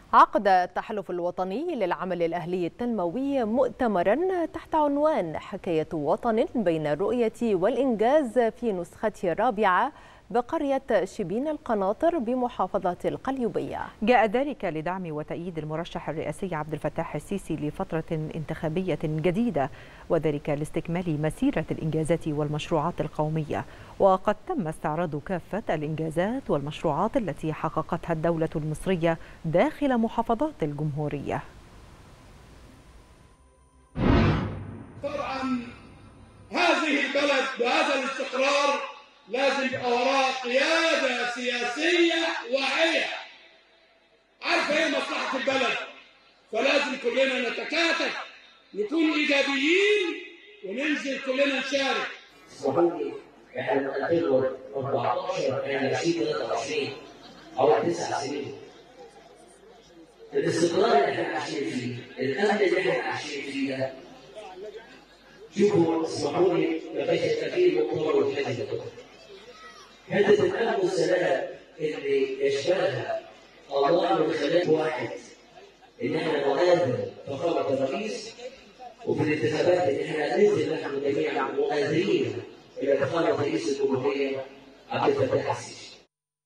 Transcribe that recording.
عقد التحالف الوطني للعمل الأهلي التنموي مؤتمرا تحت عنوان حكاية وطن بين الرؤية والإنجاز في نسخته الرابعة بقرية شبين القناطر بمحافظة القليوبية جاء ذلك لدعم وتأييد المرشح الرئاسي عبد الفتاح السيسي لفترة انتخابية جديدة وذلك لاستكمال مسيرة الإنجازات والمشروعات القومية وقد تم استعراض كافة الإنجازات والمشروعات التي حققتها الدولة المصرية داخل محافظات الجمهورية طبعا هذه البلد بهذا الاستقرار لازم يبقى وراها قيادة سياسية واعية عارفة ايه مصلحة البلد فلازم كلنا نتكاتف نكون ايجابيين وننزل كلنا نشارك اسمحوا لي احنا من 2014 احنا 2023 او تسع سنين الاستقرار اللي احنا عايشين فيه الامن اللي احنا عايشين فيه ده شوفوا اسمحوا لي ما كانش التفكير مؤتمر والحاجه حته الامن والسلام اللي يشملها الله من خلال واحد ان احنا نؤازر فخامه الرئيس وفي الانتخابات ان احنا ننزل نحن جميعا مؤازرين الى فخامه رئيس الجمهوريه عبد الفتاح السيسي